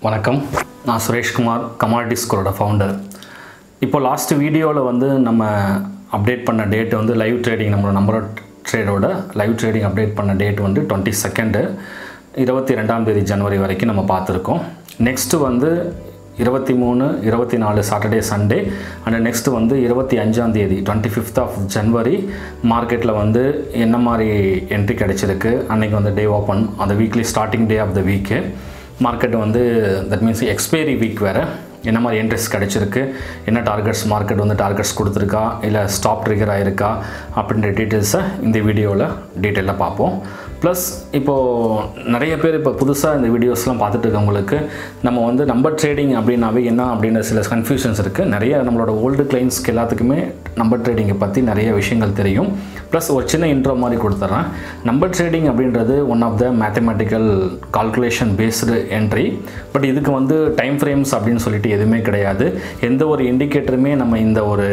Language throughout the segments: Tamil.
வணக்கம் நான் சுரேஷ்குமார் கமாடிட்டி ஸ்கூலோட ஃபவுண்டர் இப்போ லாஸ்ட் வீடியோவில் வந்து நம்ம அப்டேட் பண்ண டேட் வந்து லைவ் ட்ரேடிங் நம்மளோட நம்பர் ட்ரேடோட லைவ் ட்ரேடிங் அப்டேட் பண்ண டேட் வந்து டுவெண்ட்டி செகண்டு இருபத்தி ரெண்டாம் தேதி ஜனவரி வரைக்கும் நம்ம பார்த்துருக்கோம் நெக்ஸ்ட்டு வந்து இருபத்தி மூணு இருபத்தி நாலு சாட்டர்டே சண்டே அண்ட் நெக்ஸ்ட்டு வந்து இருபத்தி அஞ்சாம் தேதி டுவெண்ட்டி ஃபிஃப்த் ஆஃப் ஜனவரி மார்க்கெட்டில் வந்து என்ன மாதிரி என்ட்ரி கிடைச்சிருக்கு அன்றைக்கி வந்து டே ஓப்பன் அந்த weekly starting day of the week market வந்து தட் மீன்ஸ் எக்ஸ்பைரி வீக் வேறு என்ன மாதிரி என்ட்ரிஸ் கிடைச்சிருக்கு என்ன டார்கெட்ஸ் மார்க்கெட் வந்து டார்கெட்ஸ் கொடுத்துருக்கா இல்லை ஸ்டாப் ட்ரிகர் ஆகிருக்கா அப்படின்ற டீட்டெயில்ஸை இந்த வீடியோவில் டீட்டெயிலாக பார்ப்போம் ப்ளஸ் இப்போது நிறைய பேர் இப்போ புதுசாக இந்த வீடியோஸ்லாம் பார்த்துட்டு இருக்கவங்களுக்கு நம்ம வந்து நம்பர் ட்ரேடிங் அப்படின்னாவே என்ன அப்படின்ற சில கன்ஃபியூஷன்ஸ் இருக்குது நிறைய நம்மளோட ஓல்டு கிளைண்ட்ஸ்க்கு எல்லாத்துக்குமே நம்பர் ட்ரேடிங்கை பற்றி நிறைய விஷயங்கள் தெரியும் ப்ளஸ் ஒரு சின்ன இன்ட்ரோ மாதிரி கொடுத்துட்றேன் நம்பர் ட்ரேடிங் அப்படின்றது one of the mathematical calculation based entry but இதுக்கு வந்து டைம் ஃப்ரேம்ஸ் அப்படின்னு சொல்லிட்டு எதுவுமே கிடையாது எந்த ஒரு இண்டிகேட்டருமே நம்ம இந்த ஒரு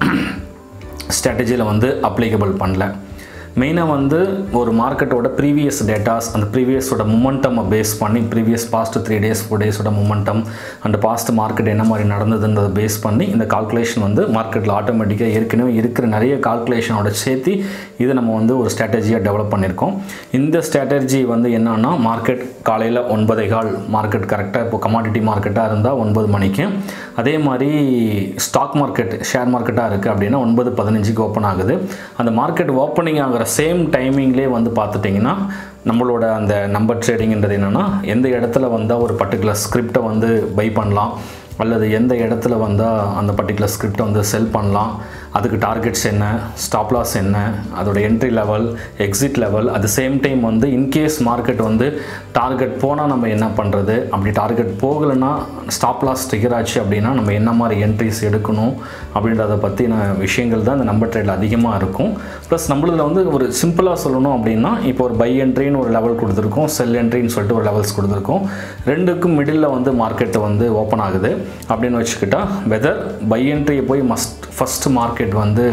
ஸ்ட்ராட்டஜியில் வந்து அப்ளிகபிள் பண்ணல மெயினாக வந்து ஒரு மார்க்கெட்டோட ப்ரீவியஸ் டேட்டாஸ் அந்த ப்ரீவியஸோட மூமெண்ட்டமை பேஸ் பண்ணி previous past three days four டேஸோட மூமெண்டம் அண்ட் பாஸ்ட் மார்க்கெட் என்ன மாதிரி நடந்ததுன்றதை பேஸ் பண்ணி இந்த கால்குலேஷன் வந்து மார்க்கெட்டில் ஆட்டோமேட்டிக்காக ஏற்கனவே இருக்கிற நிறைய கால்குலேஷனோட சேர்த்து இதை நம்ம வந்து ஒரு ஸ்ட்ராட்டஜியாக டெவலப் பண்ணியிருக்கோம் இந்த ஸ்ட்ராட்டஜி வந்து என்னன்னா மார்க்கெட் காலையில் ஒன்பதே கால் மார்க்கெட் கரெக்டாக இப்போ கமாடிட்டி மார்க்கெட்டாக இருந்தால் ஒன்பது மணிக்கு அதே மாதிரி ஸ்டாக் மார்க்கெட் ஷேர் மார்க்கெட்டாக இருக்குது அப்படின்னா ஒன்பது பதினஞ்சுக்கு ஓப்பன் ஆகுது அந்த மார்க்கெட் ஓப்பனிங் ஆகிற சேம் டைமிங்லேயே வந்து பார்த்துட்டிங்கன்னா நம்மளோட அந்த நம்பர் ட்ரேடிங்ன்றது என்னென்னா எந்த இடத்துல வந்தால் ஒரு பர்டிகுலர் ஸ்கிரிப்டை வந்து பை பண்ணலாம் அல்லது எந்த இடத்துல வந்தால் அந்த பர்டிகுலர் ஸ்கிரிப்டை வந்து செல் பண்ணலாம் அதுக்கு டார்கெட்ஸ் என்ன ஸ்டாப் லாஸ் என்ன அதோட entry level exit level at same time வந்து இன்கேஸ் மார்க்கெட் வந்து டார்கெட் போனால் நம்ம என்ன பண்ணுறது அப்படி டார்கெட் போகலைன்னா ஸ்டாப் லாஸ் ட்ரிகர் ஆச்சு அப்படின்னா நம்ம என்ன மாதிரி என்ட்ரிஸ் எடுக்கணும் அப்படின்றத பற்றின விஷயங்கள் தான் இந்த நம்பர் ட்ரேடில் அதிகமாக இருக்கும் ப்ளஸ் நம்மளதில் வந்து ஒரு சிம்பிளாக சொல்லணும் அப்படின்னா இப்போ ஒரு பை என்ட்ரின்னு ஒரு லெவல் கொடுத்துருக்கோம் செல் என்ட்ரின்னு சொல்லிட்டு ஒரு லெவல்ஸ் கொடுத்துருக்கோம் ரெண்டுக்கும் மிடில் வந்து மார்க்கெட்டை வந்து ஓப்பன் ஆகுது அப்படின்னு வச்சுக்கிட்டா வெதர் பை என்ட்ரியை போய் மஸ்ட் ஃபஸ்ட் மார்க்கெட் வந்து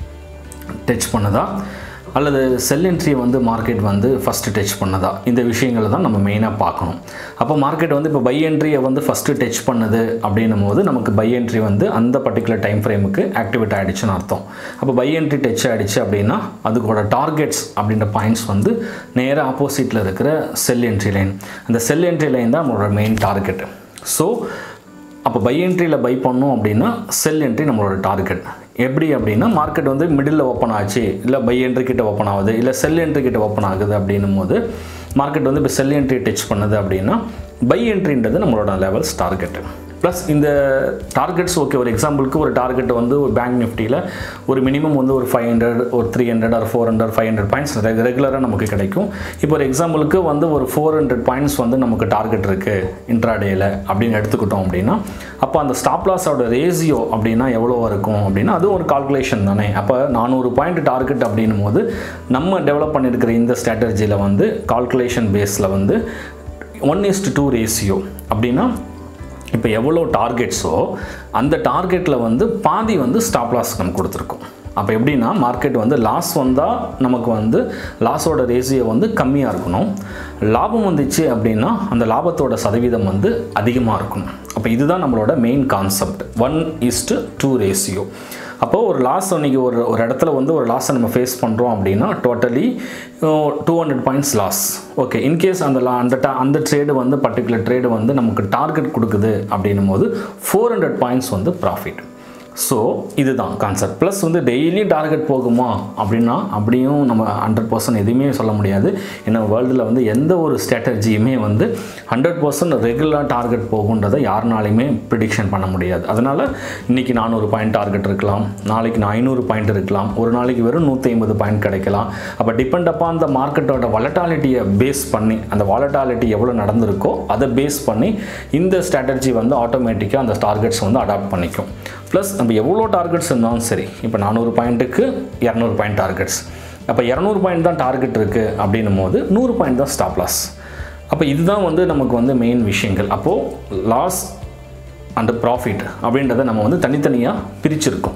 டச் பண்ணுதா அல்லது செல் என்ட்ரியை வந்து மார்க்கெட் வந்து ஃபஸ்ட்டு டச் பண்ணதா இந்த விஷயங்களை தான் நம்ம மெயினாக பார்க்கணும் அப்போ மார்க்கெட் வந்து இப்போ பை என்ட்ரியை வந்து ஃபஸ்ட்டு டச் பண்ணுது அப்படின்னும் போது நமக்கு பை என்ட்ரி வந்து அந்த பர்டிகுலர் டைம் ஃப்ரேமுக்கு ஆக்டிவேட் ஆகிடுச்சுன்னு அர்த்தம் அப்போ பை என்ட்ரி டச் ஆகிடுச்சு அப்படின்னா அதுக்கோட டார்கெட்ஸ் அப்படின்ற பாயிண்ட்ஸ் வந்து நேராக ஆப்போசிட்டில் இருக்கிற செல் என்ட்ரி லைன் அந்த செல் என்ட்ரி லைன் தான் நம்மளோட மெயின் டார்கெட் ஸோ அப்போ பை என்ட்ரியில் பை பண்ணோம் அப்படின்னா செல் என்ட்ரி நம்மளோட டார்கெட் எப்படி அப்படின்னா மார்க்கெட் வந்து மிடில் ஓப்பன் ஆச்சு இல்லை பை என்ட்ரி கிட்ட ஓப்பன் ஆகுது இல்லை செல் என்ட்ரி கிட்ட ஓப்பன் ஆகுது அப்படின்னும் போது மார்க்கெட் வந்து இப்போ செல் என்ட்ரி டச் பண்ணுது அப்படின்னா பை என்ட்ரின்றது நம்மளோட லெவல்ஸ் டார்கெட்டு ப்ளஸ் இந்த டார்கெட்ஸ் ஓகே ஒரு எக்ஸாம்பிளுக்கு ஒரு டார்கெட் வந்து ஒரு பேங்க் நிஃப்டியில் ஒரு மினிமம் வந்து ஒரு ஃபைவ் ஹண்ட்ரட் ஒரு த்ரீ ஹண்ட்ரட் ஒரு four hundred five hundred points ரெகுலராக நமக்கு கிடைக்கும் இப்போ ஒரு எக்ஸாம்பிளுக்கு வந்து ஒரு ஃபோர் ஹண்ட்ரட் பாயிண்ட்ஸ் வந்து நமக்கு டார்கெட் இருக்குது இன்ட்ராடேயில் அப்படின்னு எடுத்துக்கிட்டோம் அப்படின்னா அப்போ அந்த ஸ்டாப் லாஸோட ரேசியோ அப்படின்னா எவ்வளோ இருக்கும் அப்படின்னா அதுவும் ஒரு கால்குலேஷன் தானே அப்போ நானூறு பாயிண்ட் டார்கெட் அப்படின்னும் போது நம்ம டெவலப் பண்ணியிருக்கிற இந்த ஸ்ட்ராட்டஜியில் வந்து கால்குலேஷன் பேஸில் வந்து ஒன் இஸ்ட் டூ ரேசியோ அப்படின்னா இப்போ எவ்வளோ டார்கெட்ஸோ அந்த டார்கெட்டில் வந்து பாதி வந்து ஸ்டாப் லாஸ் நம்ம கொடுத்துருக்கோம் அப்போ எப்படின்னா மார்க்கெட் வந்து லாஸ் வந்தால் நமக்கு வந்து லாஸோட ரேசியோ வந்து கம்மியாக இருக்கணும் லாபம் வந்துச்சு அப்படின்னா அந்த லாபத்தோட சதவீதம் வந்து அதிகமாக இருக்கணும் அப்போ இதுதான் நம்மளோட main concept one is to two ratio அப்போது ஒரு லாஸ் அன்றைக்கி ஒரு ஒரு இடத்துல வந்து ஒரு லாஸை நம்ம ஃபேஸ் பண்ணுறோம் அப்படின்னா totally two hundred points loss okay in case அந்த லா அந்த டா அந்த ட்ரேடு வந்து பர்டிகுலர் ட்ரேடு வந்து நமக்கு டார்கெட் கொடுக்குது அப்படின்னும் போது ஃபோர் ஹண்ட்ரட் பாயிண்ட்ஸ் வந்து ப்ராஃபிட் ஸோ இதுதான் கான்செப்ட் ப்ளஸ் வந்து டெய்லி டார்கெட் போகுமா அப்படின்னா அப்படியும் நம்ம ஹண்ட்ரட் பர்சன்ட் எதுவுமே சொல்ல முடியாது ஏன்னா வேர்ல்டில் வந்து எந்த ஒரு ஸ்ட்ராட்டஜியுமே வந்து ஹண்ட்ரட் பர்சன்ட் ரெகுலர் டார்கெட் போகுன்றதை யாருனாலையுமே ப்ரிடிக்ஷன் பண்ண முடியாது அதனால் இன்றைக்கி நானூறு பாயிண்ட் டார்கெட் இருக்கலாம் நாளைக்கு நான் ஐநூறு பாயிண்ட் இருக்கலாம் ஒரு நாளைக்கு வெறும் நூற்றி ஐம்பது பாயிண்ட் கிடைக்கலாம் அப்போ டிபெண்ட் அப்பான் அந்த மார்க்கெட்டோட வாலட்டாலிட்டியை பேஸ் பண்ணி அந்த வாலட்டாலிட்டி எவ்வளோ நடந்திருக்கோ அதை பேஸ் பண்ணி இந்த ஸ்ட்ராட்டஜி வந்து ஆட்டோமேட்டிக்காக அந்த டார்கெட்ஸ் வந்து அடாப்ட் பண்ணிக்கும் ப்ளஸ் நம்ம எவ்வளோ டார்கெட்ஸ் இருந்தாலும் சரி இப்போ நானூறு பாயிண்ட்டுக்கு இரநூறு பாயிண்ட் டார்கெட்ஸ் அப்போ இரநூறு பாயிண்ட் தான் டார்கெட் இருக்குது அப்படின்னும் போது நூறு பாயிண்ட் தான் ஸ்டாப் லாஸ் அப்போ இதுதான் வந்து நமக்கு வந்து மெயின் விஷயங்கள் அப்போது லாஸ் அண்ட் ப்ராஃபிட் அப்படின்றத நம்ம வந்து தனித்தனியாக பிரிச்சிருக்கோம்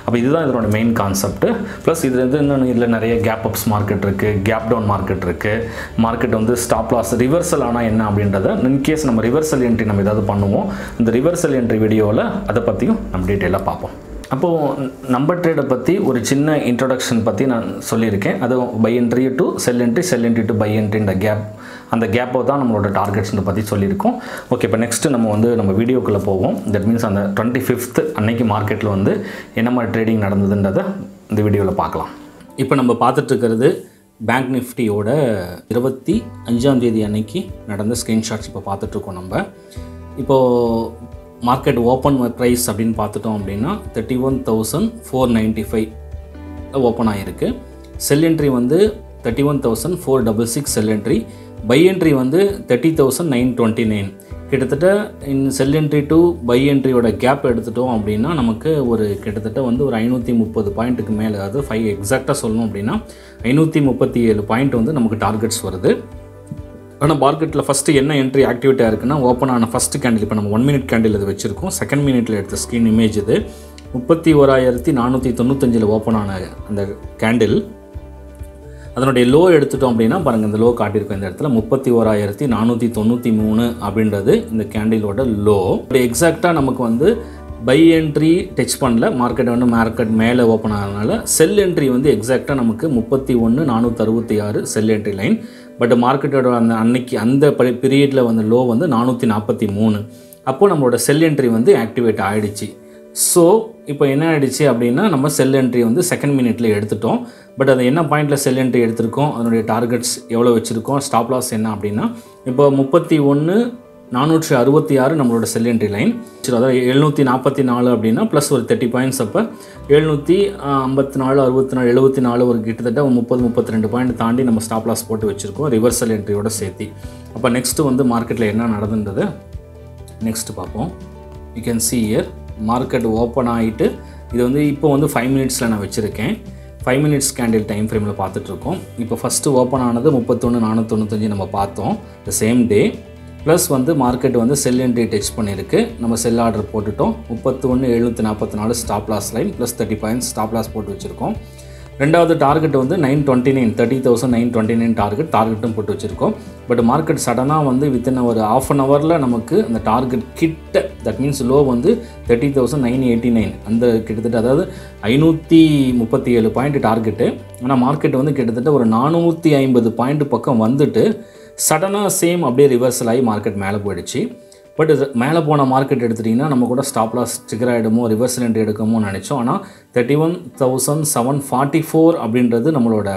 அப்போ இதுதான் இதனோட மெயின் கான்செப்ட் ப்ளஸ் இதில் வந்து இன்னொன்று இதில் நிறைய கேப் அப்ஸ் மார்க்கெட் இருக்குது கேப் டவுன் மார்க்கெட் இருக்குது மார்க்கெட் வந்து ஸ்டாப் லாஸ் ரிவர்சல் ஆனால் என்ன அப்படின்றத இன்கேஸ் நம்ம ரிவர்சல் என்ட்ரி நம்ம ஏதாவது பண்ணுவோம் இந்த ரிவர்சல் என்ட்ரி வீடியோவில் அதை பற்றியும் நம்ம டீட்டெயிலாக பார்ப்போம் அப்போது நம்பர் ட்ரேடை பற்றி ஒரு சின்ன இன்ட்ரொடக்ஷன் பற்றி நான் சொல்லியிருக்கேன் அது buy entry to sell entry sell entry to buy என்ட்ரின்ற கேப் அந்த கேப்பை தான் நம்மளோட டார்கெட்ஸ்னு பற்றி சொல்லியிருக்கோம் ஓகே இப்போ நெக்ஸ்ட்டு நம்ம வந்து நம்ம வீடியோக்குள்ளே போவோம் தட் மீன்ஸ் அந்த டுவெண்ட்டி ஃபிஃப்த் அன்னைக்கு மார்க்கெட்டில் வந்து என்ன மாதிரி ட்ரேடிங் நடந்ததுன்றதை இந்த வீடியோவில் பார்க்கலாம் இப்போ நம்ம பார்த்துட்டு இருக்கிறது பேங்க் நிஃப்டியோட இருபத்தி அஞ்சாம் தேதி அன்னைக்கு நடந்த ஸ்க்ரீன்ஷாட்ஸ் இப்போ பார்த்துட்ருக்கோம் நம்ம இப்போது மார்க்கெட் ஓப்பன் ப்ரைஸ் அப்படின்னு பார்த்துட்டோம் அப்படின்னா thirty one thousand four ninety five open ஆகிருக்கு செல் என்ட்ரி வந்து thirty one thousand four double six sell entry buy entry வந்து thirty thousand nine twenty nine கிட்டத்தட்ட in sell entry to buy என்ட்ரியோட கேப் எடுத்துட்டோம் அப்படின்னா நமக்கு ஒரு கிட்டத்தட்ட வந்து ஒரு ஐநூற்றி முப்பது பாயிண்ட்டுக்கு மேலே அதாவது ஃபைவ் எக்ஸாக்டாக சொல்லணும் அப்படின்னா ஐநூற்றி முப்பத்தி ஏழு பாயிண்ட் வந்து நமக்கு டார்கெட்ஸ் வருது ஆனால் மார்க்கெட்டில் ஃபஸ்ட்டு என்ன என்ட்ரி ஆக்டிவேட்டாக இருக்குன்னா ஓப்பன் ஆன ஃபஸ்ட்டு கேண்டில் இப்போ நம்ம ஒன் மினிட் கேண்டில் இது வச்சுருக்கோம் செகண்ட் மினிட்ல எடுத்த ஸ்க்ரீன் இமேஜ் இது முப்பத்தி ஓராயிரத்தி நானூற்றி தொண்ணூத்தஞ்சில் ஓப்பன் ஆன அந்த கேண்டில் அதனுடைய லோ எடுத்துட்டோம் அப்படின்னா பாருங்கள் இந்த லோ காட்டியிருக்கோம் இந்த இடத்துல முப்பத்தி ஓராயிரத்தி நானூற்றி தொண்ணூற்றி மூணு அப்படின்றது இந்த கேண்டிலோட லோ எக்ஸாக்டாக நமக்கு வந்து பை என்ட்ரி டச் பண்ணல மார்க்கெட் வந்து மார்க்கெட் மேலே ஓப்பன் ஆனதுனால செல் என்ட்ரி வந்து எக்ஸாக்டாக நமக்கு முப்பத்தி ஒன்று நானூற்றி அறுபத்தி ஆறு செல் என்ட்ரி லைன் பட் மார்க்கெட்டோட அந்த அன்னைக்கு அந்த பீரியடில் வந்து லோ வந்து நானூற்றி நாற்பத்தி மூணு அப்போது நம்மளோட செல் என்ட்ரி வந்து ஆக்டிவேட் ஆகிடுச்சு ஸோ இப்போ என்ன ஆயிடுச்சு அப்படின்னா நம்ம செல் என்ட்ரி வந்து செகண்ட் மினிட்ல எடுத்துட்டோம் பட் அது என்ன பாயிண்டில் செல் என்ட்ரி எடுத்திருக்கோம் அதனுடைய டார்கெட்ஸ் எவ்வளோ வச்சுருக்கோம் ஸ்டாப் லாஸ் என்ன அப்படின்னா இப்போ முப்பத்தி ஒன்று நானூற்றி அறுபத்தி ஆறு நம்மளோட செல் என்ட்ரி லைன் சரி அதாவது எழுநூற்றி நாற்பத்தி நாலு அப்படின்னா ப்ளஸ் ஒரு தேர்ட்டி பாயிண்ட்ஸ் அப்போ எழுநூற்றி ஐம்பத்தி நாலு அறுபத்தி நாலு எழுபத்தி நாலு ஒரு கிட்டத்தட்ட ஒரு முப்பது முப்பத்தி ரெண்டு பாயிண்ட் தாண்டி நம்ம ஸ்டாப் லாஸ் போட்டு வச்சுருக்கோம் ரிவர்சல் என்ட்ரியோட சேர்த்து அப்போ நெக்ஸ்ட்டு வந்து மார்க்கெட்டில் என்ன நடந்துன்றது நெக்ஸ்ட் பார்ப்போம் you can see here market open ஆகிட்டு இது வந்து இப்போ வந்து ஃபைவ் மினிட்ஸில் நான் வச்சுருக்கேன் ஃபைவ் மினிட்ஸ் கேண்டில் டைம் ஃப்ரேமில் பார்த்துட்ருக்கோம் இப்போ ஃபஸ்ட்டு ஓப்பன் ஆனது முப்பத்தொன்று நானூற்றொண்ணூத்தஞ்சு நம்ம பார்த்தோம் த சேம் டே ப்ளஸ் வந்து மார்க்கெட் வந்து செல் என்ட்ரி டச் பண்ணியிருக்கு நம்ம செல் ஆர்டர் போட்டுட்டோம் முப்பத்தி ஒன்று எழுநூற்றி நாற்பத்தி நாலு stop loss line plus thirty points stop loss போட்டு வச்சுருக்கோம் ரெண்டாவது டார்கெட் வந்து nine twenty nine thirty thousand nine twenty nine target டார்கெட்டும் போட்டு வச்சுருக்கோம் பட் மார்க்கெட் சடனாக வந்து வித்தின் ஒரு ஆஃப் அன் ஹவரில் நமக்கு அந்த டார்கெட் கிட்ட தட் மீன்ஸ் லோ வந்து thirty thousand nine eighty nine அந்த கிட்டத்தட்ட அதாவது ஐநூற்றி முப்பத்தி ஏழு பாயிண்ட் டார்கெட்டு ஆனால் மார்க்கெட் வந்து கிட்டத்தட்ட ஒரு நானூற்றி ஐம்பது பாயிண்ட் பக்கம் வந்துட்டு சடனாக சேம் அப்படியே ரிவர்சல் ஆகி மார்க்கெட் மேலே போயிடுச்சு பட் இது மேலே போன மார்க்கெட் எடுத்துட்டிங்கன்னா நம்ம கூட ஸ்டாப் லாஸ் ட்ரிகர் ஆகிடுமோ ரிவர்சல் என்ட்ரி எடுக்குமோ நினச்சோம் ஆனால் thirty one thousand seven forty four அப்படின்றது நம்மளோட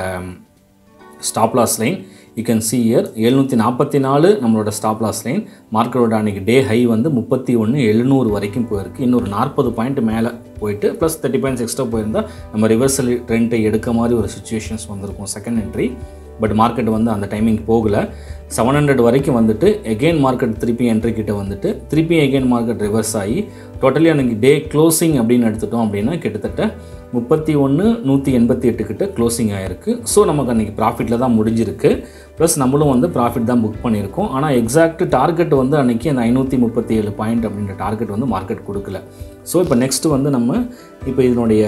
stop loss line you can see here எழுநூற்றி நாற்பத்தி நாலு நம்மளோட ஸ்டாப் லாஸ் லைன் மார்க்கெட்டோட அன்றைக்கி டே ஹை வந்து முப்பத்தி ஒன்று எழுநூறு வரைக்கும் போயிருக்கு இன்னொரு நாற்பது பாயிண்ட் மேலே போயிட்டு ப்ளஸ் தேர்ட்டி பாயிண்ட்ஸ் எக்ஸ்ட்ரா போயிருந்தால் நம்ம ரிவர்சல் ட்ரெண்ட்டை எடுக்க மாதிரி ஒரு சுச்சுவேஷன்ஸ் வந்திருக்கும் செகண்ட் என்ட்ரி பட் மார்க்கெட் வந்து அந்த டைமிங் போகல செவன் ஹண்ட்ரட் வரைக்கும் வந்துட்டு எகெயின் மார்க்கெட் திருப்பி என்ட்ரி கிட்ட வந்துட்டு திருப்பி எகெயின் மார்க்கெட் ரிவர்ஸ் ஆகி டோட்டலி அன்றைக்கி டே க்ளோசிங் அப்படின்னு எடுத்துட்டோம் அப்படின்னா கிட்டத்தட்ட முப்பத்தி ஒன்று நூற்றி எண்பத்தி எட்டு கிட்ட க்ளோசிங் ஆகிருக்கு ஸோ நமக்கு அன்றைக்கி ப்ராஃபிட்டில் தான் முடிஞ்சிருக்கு ப்ளஸ் நம்மளும் வந்து ப்ராஃபிட் தான் புக் பண்ணியிருக்கோம் ஆனால் எக்ஸாக்ட் டார்கெட் வந்து அன்றைக்கி அந்த ஐநூற்றி முப்பத்தி ஏழு பாயிண்ட் அப்படின்ற டார்கெட் வந்து மார்க்கெட் கொடுக்கல ஸோ இப்போ நெக்ஸ்ட்டு வந்து நம்ம இப்போ இதனுடைய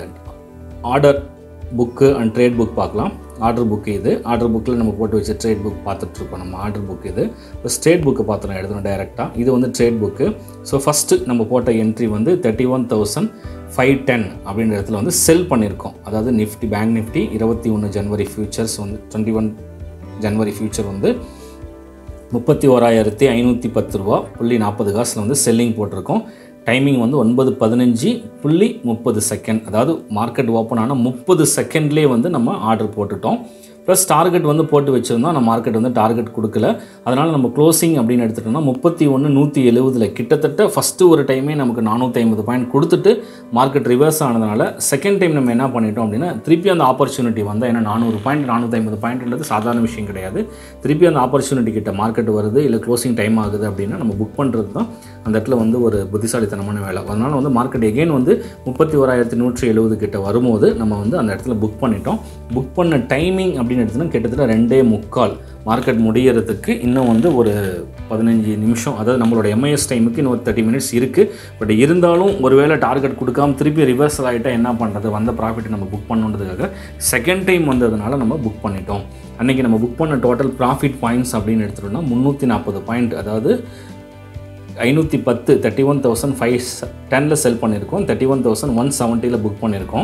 order book and trade book பார்க்கலாம் ஆர்டர் புக் இது ஆர்டர் புக்கில் நம்ம போட்டு வச்ச ட்ரேட் புக் பார்த்துட்ருக்கோம் நம்ம ஆர்டர் புக் இது இப்போ ஸ்ட்ரேட் புக்கு பார்த்துறோம் எடுத்துனோம் டைரெக்டாக இது வந்து ட்ரேட் புக்கு ஸோ ஃபஸ்ட்டு நம்ம போட்ட என்ட்ரி வந்து thirty one thousand five ten அப்படின்ற இடத்துல வந்து செல் பண்ணியிருக்கோம் அதாவது நிஃப்டி பேங்க் நிஃப்டி இருபத்தி ஒன்று ஜனவரி ஃபியூச்சர்ஸ் வந்து டுவெண்ட்டி ஒன் ஜனவரி ஃபியூச்சர் வந்து முப்பத்தி ஓராயிரத்தி ஐநூற்றி பத்து ரூபா புள்ளி நாற்பது காசில் வந்து செல்லிங் போட்டிருக்கோம் டைமிங் வந்து ஒன்பது பதினஞ்சு புள்ளி முப்பது செகண்ட் அதாவது மார்க்கெட் ஓப்பன் ஆனால் முப்பது செகண்ட்லேயே வந்து நம்ம ஆர்டர் போட்டுட்டோம் ப்ளஸ் டார்கெட் வந்து போட்டு வச்சுருந்தோம் நம்ம மார்க்கெட் வந்து டார்கெட் கொடுக்கல அதனால் நம்ம க்ளோசிங் அப்படின்னு எடுத்துட்டோம்னா முப்பத்தி ஒன்று நூற்றி எழுபதில் கிட்டத்தட்ட ஃபஸ்ட்டு ஒரு டைமே நமக்கு நானூற்றி ஐம்பது பாயிண்ட் கொடுத்துட்டு மார்க்கெட் ரிவர்ஸ் ஆனதுனால செகண்ட் டைம் நம்ம என்ன பண்ணிட்டோம் அப்படின்னா திருப்பி அந்த ஆப்பர்ச்சுனிட்டி வந்தால் ஏன்னா நானூறு பாயிண்ட் நானூற்றி ஐம்பது பாயிண்ட்ன்றது சாதாரண விஷயம் கிடையாது திருப்பி அந்த ஆப்பர்ச்சுனிட்டி கிட்ட மார்க்கெட் வருது இல்லை க்ளோசிங் டைம் ஆகுது அப்படின்னா நம்ம புக் பண்ணுறது தான் அந்த இடத்துல வந்து ஒரு புத்திசாலித்தனமான வேலை அதனால் வந்து மார்க்கெட் எகெயின் வந்து முப்பத்தி ஓராயிரத்தி நூற்றி எழுபது கிட்ட வரும்போது நம்ம வந்து அந்த இடத்துல புக் பண்ணிட்டோம் புக் பண்ண டைமிங் அப்படின்னு அப்படின்னு எடுத்தோன்னா கிட்டத்தட்ட ரெண்டே முக்கால் மார்க்கெட் முடியறதுக்கு இன்னும் வந்து ஒரு பதினஞ்சு நிமிஷம் அதாவது நம்மளோட எம்ஐஎஸ் டைமுக்கு இன்னும் ஒரு தேர்ட்டி மினிட்ஸ் இருக்குது பட் இருந்தாலும் ஒருவேளை டார்கெட் கொடுக்காம திருப்பி ரிவர்சல் ஆகிட்டா என்ன பண்ணுறது வந்த ப்ராஃபிட் நம்ம புக் பண்ணுன்றதுக்காக செகண்ட் டைம் வந்ததுனால நம்ம புக் பண்ணிட்டோம் அன்றைக்கி நம்ம புக் பண்ண டோட்டல் ப்ராஃபிட் பாயிண்ட்ஸ் அப்படின்னு எடுத்துட்டோம்னா முந்நூற்றி நாற்பது பாயிண்ட் அதாவது ஐநூற்றி பத்து தேர்ட்டி ஒன் தௌசண்ட் ஃபைவ் டெனில் செல் பண்ணியிருக்கோம் தேர்ட்டி ஒன் தௌசண்ட் ஒன் செவன்ட்டியில் புக் பண்ணியிருக்கோம்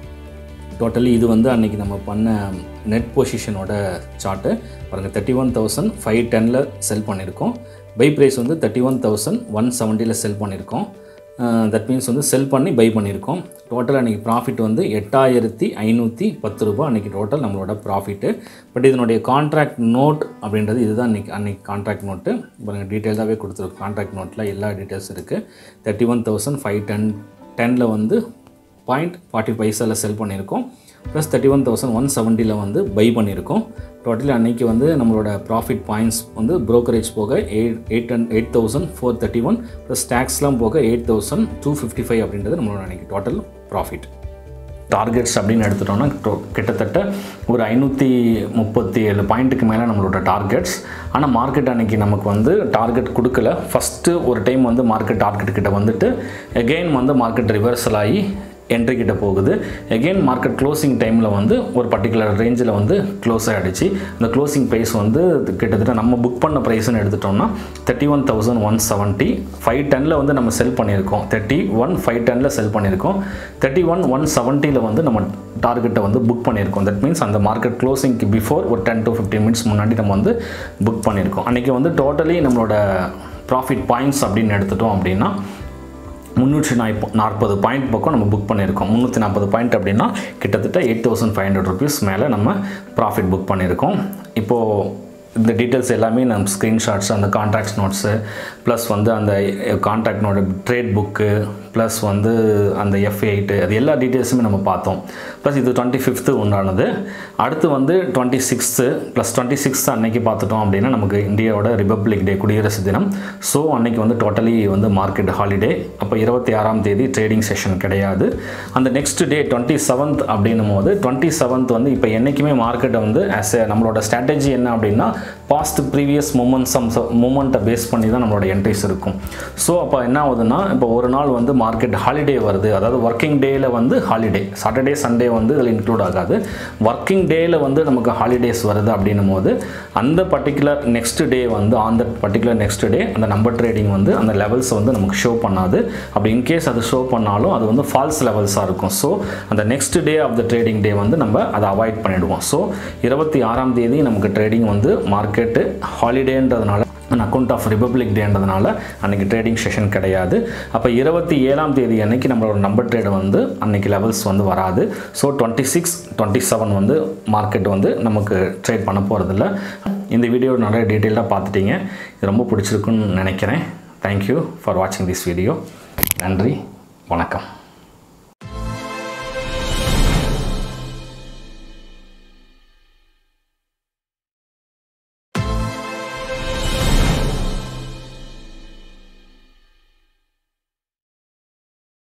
டோட்டலி இது வந்து அன்றைக்கி நம்ம பண்ண நெட் பொசிஷனோட சார்ட்டு பாருங்கள் தேர்ட்டி ஒன் தௌசண்ட் ஃபைவ் டெனில் செல் பண்ணியிருக்கோம் பை ப்ரைஸ் வந்து தேர்ட்டி ஒன் தௌசண்ட் ஒன் செவன்ட்டியில் செல் பண்ணியிருக்கோம் தட் மீன்ஸ் வந்து செல் பண்ணி பை பண்ணியிருக்கோம் டோட்டல் அன்றைக்கி ப்ராஃபிட் வந்து எட்டாயிரத்தி ஐநூற்றி பத்து ரூபா அன்றைக்கி டோட்டல் நம்மளோட ப்ராஃபிட்டு பட் இதனுடைய கான்ட்ராக்ட் நோட் அப்படின்றது இதுதான் அன்றைக்கி அன்றைக்கி கான்ட்ராக்ட் நோட்டு பாருங்கள் டீட்டெயில்டாகவே கொடுத்துருக்கு கான்ட்ராக்ட் நோட்டில் எல்லா டீட்டெயில்ஸ் இருக்குது thirty one thousand five ten டெனில் வந்து பாயிண்ட் ஃபார்ட்டி பைசாவில் செல் பண்ணியிருக்கோம் plus thirty one thousand one செவன்ட்டியில் வந்து பை பண்ணியிருக்கோம் டோட்டலி அன்றைக்கி வந்து நம்மளோட ப்ராஃபிட் பாயிண்ட்ஸ் வந்து ப்ரோக்கரேஜ் போக eight eight and eight thousand four thirty one plus டேக்ஸ்லாம் போக eight thousand two fifty five அப்படின்றது நம்மளோட அன்றைக்கி டோட்டல் ப்ராஃபிட் டார்கெட்ஸ் அப்படின்னு எடுத்துட்டோம்னா டோ- கிட்டத்தட்ட ஒரு ஐநூற்றி முப்பத்தி ஏழு பாயிண்ட்டுக்கு மேலே நம்மளோட டார்கெட்ஸ் ஆனால் மார்க்கெட் அன்னைக்கு நமக்கு வந்து டார்கெட் கொடுக்கல ஃபஸ்ட்டு ஒரு டைம் வந்து மார்க்கெட் டார்கெட் கிட்ட வந்துட்டு எகெயின் வந்து மார்க்கெட் ரிவர்சல் ஆகி என்ட்ரி கிட்ட போகுது எகெயின் மார்க்கெட் க்ளோசிங் டைமில் வந்து ஒரு பர்டிகுலர் ரேஞ்சில் வந்து க்ளோஸ் ஆகிடுச்சு அந்த க்ளோசிங் ப்ரைஸ் வந்து கிட்டத்தட்ட நம்ம புக் பண்ண ப்ரைஸ்னு எடுத்துட்டோம்னா thirty one thousand one seventy five டெனில் வந்து நம்ம செல் பண்ணியிருக்கோம் தேர்ட்டி ஒன் ஃபைவ் டெனில் செல் பண்ணியிருக்கோம் தேர்ட்டி ஒன் ஒன் செவன்ட்டியில் வந்து நம்ம டார்கெட்டை வந்து புக் பண்ணியிருக்கோம் தட் மீன்ஸ் அந்த மார்க்கெட் க்ளோசிங்க்கு பிஃபோர் ஒரு டென் டு ஃபிஃப்டீன் மினிட்ஸ் முன்னாடி நம்ம வந்து புக் பண்ணியிருக்கோம் அன்றைக்கி வந்து டோட்டலி நம்மளோட ப்ராஃபிட் பாயிண்ட்ஸ் அப்படின்னு எடுத்துட்டோம் அப்படின்னா முந்நூற்றி நாற்ப நாற்பது பாயிண்ட் பக்கம் நம்ம புக் பண்ணியிருக்கோம் முந்நூற்றி நாற்பது பாயிண்ட் அப்படின்னா கிட்டத்தட்ட eight thousand five hundred rupees மேலே நம்ம ப்ராஃபிட் புக் பண்ணியிருக்கோம் இப்போது இந்த டீட்டெயில்ஸ் எல்லாமே நம்ம ஸ்க்ரீன்ஷாட்ஸ் அந்த கான்ட்ராக்ட்ஸ் நோட்ஸு ப்ளஸ் வந்து அந்த கான்ட்ராக்ட் நோட ட்ரேட் புக்கு ப்ளஸ் வந்து அந்த எஃப் எயிட்டு அது எல்லா டீட்டெயில்ஸுமே நம்ம பார்த்தோம் ப்ளஸ் இது டுவெண்ட்டி ஃபிஃப்த்து உண்டானது அடுத்து வந்து twenty sixth plus twenty sixth அன்னைக்கு பார்த்துட்டோம் அப்படின்னா நமக்கு இந்தியாவோட ரிபப்ளிக் டே குடியரசு தினம் ஸோ அன்னைக்கு வந்து டோட்டலி வந்து மார்க்கெட் ஹாலிடே அப்போ இருபத்தி ஆறாம் தேதி ட்ரேடிங் செஷன் கிடையாது அந்த நெக்ஸ்ட் டே டுவெண்ட்டி செவன்த் அப்படின்னும் போது டுவெண்ட்டி செவன்த் வந்து இப்போ என்றைக்குமே மார்க்கெட்டை வந்து ஆஸ் எ நம்மளோட ஸ்ட்ராட்டஜி என்ன அப்படின்னா பாஸ்ட் ப்ரீவியஸ் மூமெண்ட்ஸம் மூமெண்ட்டை பேஸ் பண்ணி தான் நம்மளோட என்ட்ரிஸ் இருக்கும் ஸோ அப்போ என்ன ஆகுதுன்னா இப்போ ஒரு நாள் வந்து மார்க்கெட் ஹாலிடே வருது அதாவது ஒர்க்கிங் டேயில் வந்து ஹாலிடே சாட்டர்டே சண்டே வந்து இதில் இன்க்ளூட் ஆகாது ஒர்க்கிங் டேயில் வந்து நமக்கு ஹாலிடேஸ் வருது அப்படின்னும் போது அந்த பர்டிகுலர் நெக்ஸ்ட் டே வந்து on that particular next day அந்த நம்பர் ட்ரேடிங் வந்து அந்த லெவல்ஸ் வந்து நமக்கு ஷோ பண்ணாது அப்படி இன்கேஸ் அது ஷோ பண்ணாலும் அது வந்து ஃபால்ஸ் லெவல்ஸாக இருக்கும் ஸோ அந்த next day of the trading day வந்து நம்ம அதை அவாய்ட் பண்ணிடுவோம் ஸோ இருபத்தி ஆறாம் தேதி நமக்கு ட்ரேடிங் வந்து மார்க்கெட்டு ஹாலிடேன்றதுனால அக்கௌண்ட் ஆஃப் ரிபப்ளிக் டேன்றதுனால அன்றைக்கி ட்ரேடிங் செஷன் கிடையாது அப்போ இருபத்தி ஏழாம் தேதி அன்னைக்கு நம்மளோட நம்பர் ட்ரேடு வந்து அன்னைக்கு லெவல்ஸ் வந்து வராது so twenty six twenty seven வந்து மார்க்கெட் வந்து நமக்கு ட்ரேட் பண்ண போகிறதில்ல இந்த வீடியோ நிறைய டீட்டெயிலாக பார்த்துட்டீங்க இது ரொம்ப பிடிச்சிருக்குன்னு நினைக்கிறேன் தேங்க்யூ ஃபார் வாட்சிங் திஸ் வீடியோ நன்றி வணக்கம்